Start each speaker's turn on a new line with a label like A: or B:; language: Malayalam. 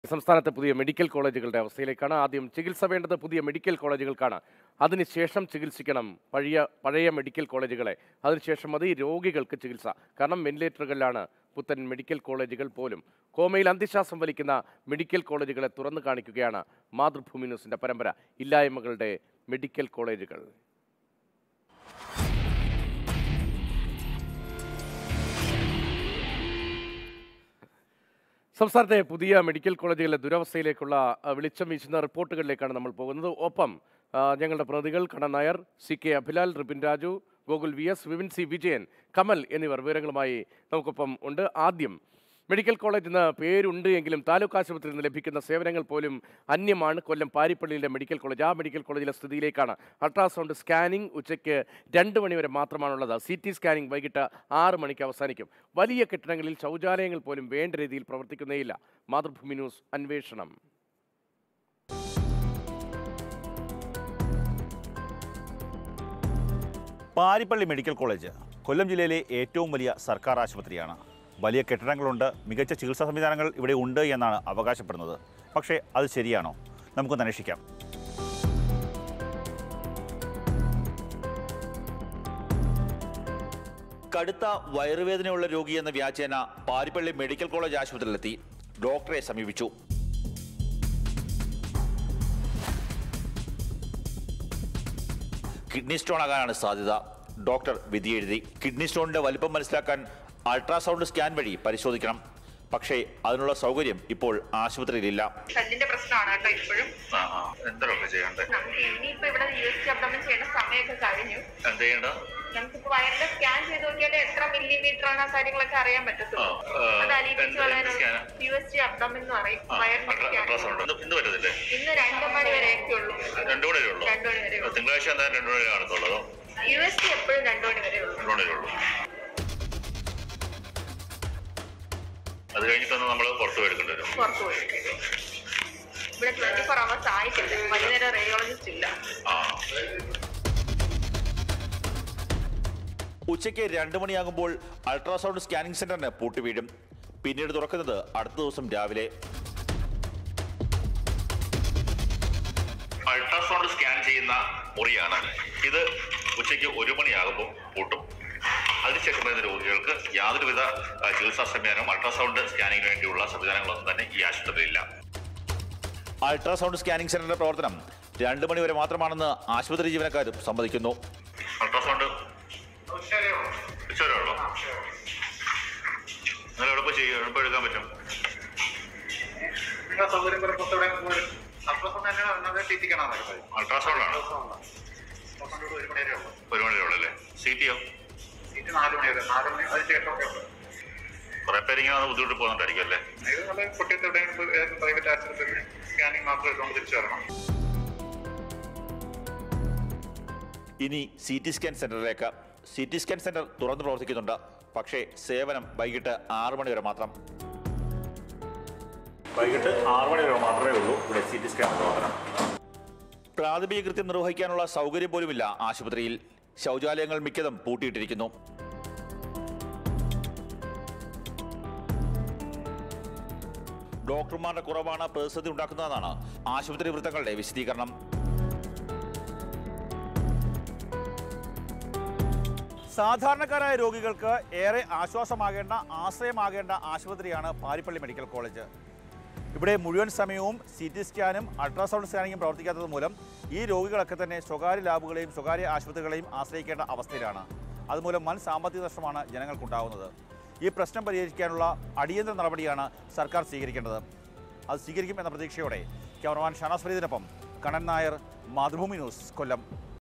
A: സംസ്ഥാനത്തെ പുതിയ മെഡിക്കൽ കോളേജുകളുടെ അവസ്ഥയിലേക്കാണ് ആദ്യം ചികിത്സ വേണ്ടത് പുതിയ മെഡിക്കൽ കോളേജുകൾക്കാണ് അതിനുശേഷം ചികിത്സിക്കണം പഴയ പഴയ മെഡിക്കൽ കോളേജുകളെ അതിനുശേഷം മതി രോഗികൾക്ക് ചികിത്സ കാരണം വെന്റിലേറ്ററുകളിലാണ് പുത്തൻ മെഡിക്കൽ കോളേജുകൾ പോലും കോമയിൽ അന്ത്യശ്വാസം വലിക്കുന്ന മെഡിക്കൽ കോളേജുകളെ തുറന്നു കാണിക്കുകയാണ് മാതൃഭൂമി ന്യൂസിന്റെ പരമ്പര ഇല്ലായ്മകളുടെ മെഡിക്കൽ കോളേജുകൾ സംസ്ഥാനത്തെ പുതിയ മെഡിക്കൽ കോളേജുകളിലെ ദുരവസ്ഥയിലേക്കുള്ള ആ, വെളിച്ചം വീശുന്ന റിപ്പോർട്ടുകളിലേക്കാണ് നമ്മൾ പോകുന്നത് ഒപ്പം ആ, ഞങ്ങളുടെ പ്രതികൾ Kannan Nair C K Abhilal Ripin Raju Gokul V S Vipin C Vijayan Kamal എന്നിവർ വിവരങ്ങളുമായി നമുക്കൊപ്പം ഉണ്ട് ആദ്യം മെഡിക്കൽ കോളേജ് എന്ന പേരുണ്ട് എങ്കിലും താലൂക്ക് ആശുപത്രിയിൽ നിന്ന് ലഭിക്കുന്ന സേവനങ്ങൾ പോലും അന്യമാണ് കൊല്ലം പാരിപ്പള്ളിയിലെ മെഡിക്കൽ കോളേജ് ആ മെഡിക്കൽ കോളേജിലെ സ്ഥിതിയിലേക്കാണ് അൾട്രാസൗണ്ട് സ്കാനിംഗ് ഉച്ചയ്ക്ക് രണ്ട് മണിവരെ മാത്രമാണുള്ളത് സി ടി സ്കാനിംഗ് വൈകിട്ട് ആറ് മണിക്ക് അവസാനിക്കും വലിയ കെട്ടിടങ്ങളിൽ ശൗചാലയങ്ങൾ പോലും വേണ്ട രീതിയിൽ പ്രവർത്തിക്കുന്നേയില്ല മാതൃഭൂമി ന്യൂസ് അന്വേഷണം
B: പാരിപ്പള്ളി മെഡിക്കൽ കോളേജ് കൊല്ലം ജില്ലയിലെ ഏറ്റവും വലിയ സർക്കാർ ആശുപത്രിയാണ് വലിയ കെട്ടിടങ്ങളുണ്ട് മികച്ച ചികിത്സാ സംവിധാനങ്ങൾ ഇവിടെ ഉണ്ട് എന്നാണ് അവകാശപ്പെടുന്നത് പക്ഷേ അത് ശരിയാണോ നമുക്കൊന്ന് അന്വേഷിക്കാം കടുത്ത വയറുവേദനയുള്ള രോഗി എന്ന വ്യാജേന പാരിപ്പള്ളി മെഡിക്കൽ കോളേജ് ആശുപത്രിയിലെത്തി ഡോക്ടറെ സമീപിച്ചു കിഡ്നി സ്റ്റോൺ ആകാനാണ് സാധ്യത ഡോക്ടർ വിധിയെഴുതി കിഡ്നി സ്റ്റോണിന്റെ വലിപ്പം മനസ്സിലാക്കാൻ അൾട്രാസൗണ്ട് സ്കാൻ വഴി പരിശോധിക്കണം പക്ഷേ അതിനുള്ള സൗകര്യം ഇപ്പോൾ ആശുപത്രിയിലില്ല
C: കല്ലിന്റെ പ്രശ്നമാണ് കേട്ടോ ഇപ്പോഴും
D: എന്തൊക്കെ ചെയ്യണ്ടേ
C: നമുക്ക് ഇനിയിപ്പോ ഇവിടെ യു എസ് ടി അബ്ഡോമൻ ചെയ്യേണ്ട സമയമൊക്കെ കഴിഞ്ഞു
D: എന്ത് ചെയ്യണ്ട
C: നമുക്കിപ്പോ വയറിന്റെ സ്കാൻ ചെയ്ത് നോക്കിയാൽ എത്ര മില്ലിമീറ്റർ ആണ് ആ കാര്യങ്ങളൊക്കെ അറിയാൻ പറ്റത്തുള്ളൂ
D: ആ, ആ,
C: അത് അലിയിപ്പിച്ച്
D: എന്ത്
C: കളയാനുള്ള
D: scan ആ?
C: യു എസ് ടി അബ്ഡോമൻ എന്ന് പറയും വയറിന്റെ സ്കാൻ
D: അൾട്രാസൗണ്ട് ഇന്ന് ഇന്ന് പറ്റത്തില്ലേ
C: ഇന്ന് രണ്ടു മണി വരെയൊക്കെ ഉള്ളൂ
D: രണ്ടു മണി വരെ ഉള്ളൂ
C: രണ്ടു മണി വരെ ഉള്ളൂ
D: തിങ്കളാഴ്ച എന്തായാലും രണ്ടു മണി കാണത്തുള്ളൂ അതോ
C: യു എസ് ടി എപ്പോഴും രണ്ടു മണി വരെ ഉള്ളൂ
D: രണ്ടു മണി വരെ ഉള്ളൂ അത് കഴിഞ്ഞിട്ടൊന്ന് നമ്മൾ പുറത്ത് പോയി എടുക്കേണ്ടി വരും
C: പുറത്തു പോയി ഇവിടെ ട്വന്റി ഫോർ അവേഴ്സ് ആയിട്ടില്ല വൈകുന്നേരം റേഡിയോളജിസ്റ്റ് ഇല്ല
D: ആ
B: ഉച്ചയ്ക്ക് രണ്ട് മണിയാകുമ്പോൾ അൾട്രാസൗണ്ട് സ്കാനിംഗ് സെന്ററിന് പൂട്ടി വീഴും പിന്നീട് തുറക്കുന്നത് അടുത്ത ദിവസം രാവിലെ
D: അൾട്രാസൗണ്ട് സ്കാൻ ചെയ്യുന്ന മുറിയാണ് ഇത് ഉച്ചയ്ക്ക് ഒരു മണിയാകുമ്പോൾ പൂട്ടും അതിനുശേഷം വരുന്ന രോഗികൾക്ക് യാതൊരുവിധ ആ, ചികിത്സാ സംവിധാനവും അൾട്രാസൗണ്ട് സ്കാനിങ്ങിന് വേണ്ടിയുള്ള സംവിധാനങ്ങളൊന്നും തന്നെ ഈ ആശുപത്രിയിലില്ല
B: അൾട്രാസൗണ്ട് സ്കാനിംഗ് സെന്ററിന്റെ പ്രവർത്തനം രണ്ട് മണി വരെ മാത്രമാണെന്ന് ആശുപത്രി ജീവനക്കാരും സമ്മതിക്കുന്നു
D: അൾട്രാസൗണ്ട് ഉച്ചവരെ ഉള്ളോ നിങ്ങൾ എവിടെ പോയി ചെയ്യും എവിടെ പോയി എടുക്കാൻ പറ്റും
E: നിങ്ങളുടെ സൗകര്യം പോലെ പുറത്ത് എവിടെയും പോയി അൾട്രാസൗണ്ട് തന്നെയാണ് ഒന്നാമത് എത്തിക്കണം
D: അൾട്രാസൗണ്ട് ആണ്
E: അൾട്രാസൗണ്ട് ഒരു മണി വരെ ഉള്ളൂ
D: ഒരു മണി ഉള്ളൂ അല്ലേ സി ടിയോ
E: സീറ്റ് നാല് മണി വരെ നാല് മണി അതിന് ശേഷമൊക്കെ ഉണ്ട്
D: കുറെ പേര് ഇങ്ങനെ വന്ന് ബുദ്ധിമുട്ട് പോകുന്നുണ്ടായിരിക്കും അല്ലേ
E: ഇത് നമ്മൾ കുട്ടിയത്ത് എവിടെയെങ്കിലും പ്രൈവറ്റ് ആശുപത്രിയിൽ സ്കാനിങ് മാത്രം എടുത്തുകൊണ്ട് തിരിച്ചു വരണം
B: ഇനി സി ടി സ്കാൻ സെന്ററിലേക്ക് സി ടി സ്കാൻ സെന്റർ തുറന്നു പ്രവർത്തിക്കുന്നുണ്ട് പക്ഷേ സേവനം വൈകിട്ട് ആറ് മണി വരെ മാത്രം വൈകിട്ട് ആറ് മണി വരെ മാത്രമേ ഉള്ളൂ ഇവിടെ സി ടി സ്കാൻ പ്രവർത്തനം പ്രാഥമിക കൃത്യം നിർവഹിക്കാനുള്ള സൗകര്യം പോലുമില്ല ആശുപത്രിയിൽ ശൗചാലയങ്ങൾ മിക്കതും പൂട്ടിയിട്ടിരിക്കുന്നു ഡോക്ടർമാരുടെ കുറവാണ് പ്രതിസന്ധി ഉണ്ടാക്കുന്നതെന്നാണ് ആശുപത്രി വൃത്തങ്ങളുടെ വിശദീകരണം സാധാരണക്കാരായ രോഗികൾക്ക് ഏറെ ആശ്വാസമാകേണ്ട ആശ്രയമാകേണ്ട ആശുപത്രിയാണ് പാരിപ്പള്ളി മെഡിക്കൽ കോളേജ് ഇവിടെ മുഴുവൻ സമയവും സി ടി സ്കാനും അൾട്രാസൗണ്ട് സ്കാനിങ്ങും പ്രവർത്തിക്കാത്തത് മൂലം ഈ രോഗികളൊക്കെ തന്നെ സ്വകാര്യ ലാബുകളെയും സ്വകാര്യ ആശുപത്രികളെയും ആശ്രയിക്കേണ്ട അവസ്ഥയിലാണ് അതുമൂലം വൻ സാമ്പത്തിക നഷ്ടമാണ് ജനങ്ങൾക്കുണ്ടാകുന്നത് ഈ പ്രശ്നം പരിഹരിക്കാനുള്ള അടിയന്തര നടപടിയാണ് സർക്കാർ സ്വീകരിക്കേണ്ടത് അത് സ്വീകരിക്കും എന്ന പ്രതീക്ഷയോടെ ക്യാമറമാൻ ഷാനാസ് ഫരീദിനൊപ്പം കണ്ണൻ നായർ മാതൃഭൂമി ന്യൂസ് കൊല്ലം